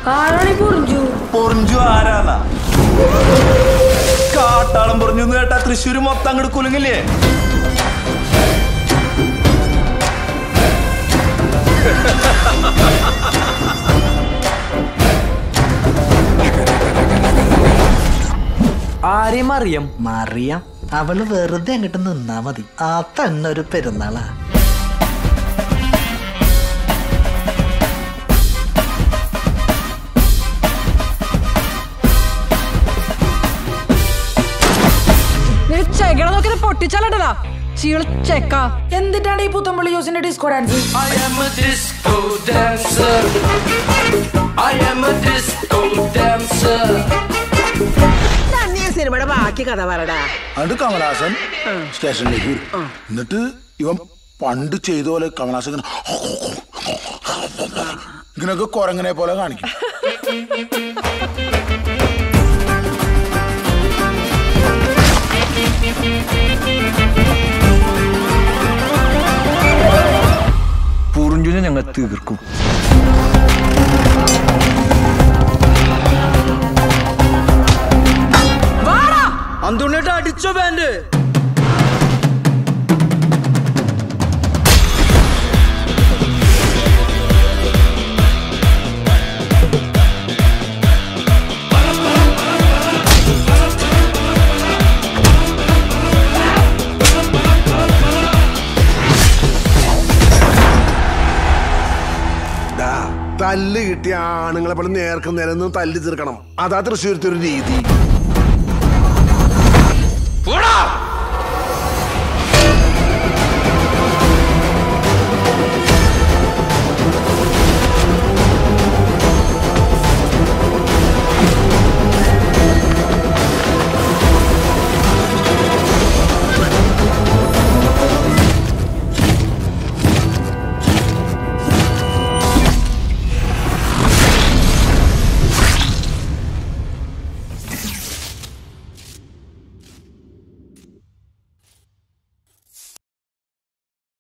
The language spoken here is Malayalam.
ആരാണീ പൊറിഞ്ചു പൊറിഞ്ചു ആരാന്നാ കാട്ടാളം പൊറിഞ്ഞു എന്ന് കേട്ടാ തൃശ്ശൂര് മൊത്തം അങ്ങോട്ട് കുലുങ്ങില്ലേ ആരെയും അറിയാം മറിയാം അവള് വെറുതെ അങ്ങോട്ട് നിന്നാ മതി ആ തന്നെ ഒരു പെരുന്നാളാ നീ ചെകട നോക്കി പൊട്ടിച്ചാലടലാ ചീള ചെക്ക എന്തിട്ടാണ് ഈ പുത്തമ്പള്ളി ജോസിന്റെ disco dance I am a disco dancer. I am a disco dancer. നീ സിനിമയുടെ ബാക്കി കഥ പറടാ എന്നിട്ട് കമലഹാസൻ സ്റ്റേഷനിലേക്ക് വരും എന്നിട്ട് ഇവൻ പണ്ട് ചെയ്ത പോലെ കമലഹാസൻ ഇങ്ങനെ ഇങ്ങനെയൊക്കെ കുരങ്ങനെ പോലെ കാണിക്കും പൊറിഞ്ചുനെ ഞങ്ങൾ തീർക്കും അന്തുണ്ണിട്ട് അടിച്ചോ ബാൻഡ് തല്ല് കിട്ടിയ ആണുങ്ങളെ പോലെ നേർക്കും നേരം തല്ലി തീർക്കണം അതാ തൃശ്ശൂരത്തെ ഒരു രീതി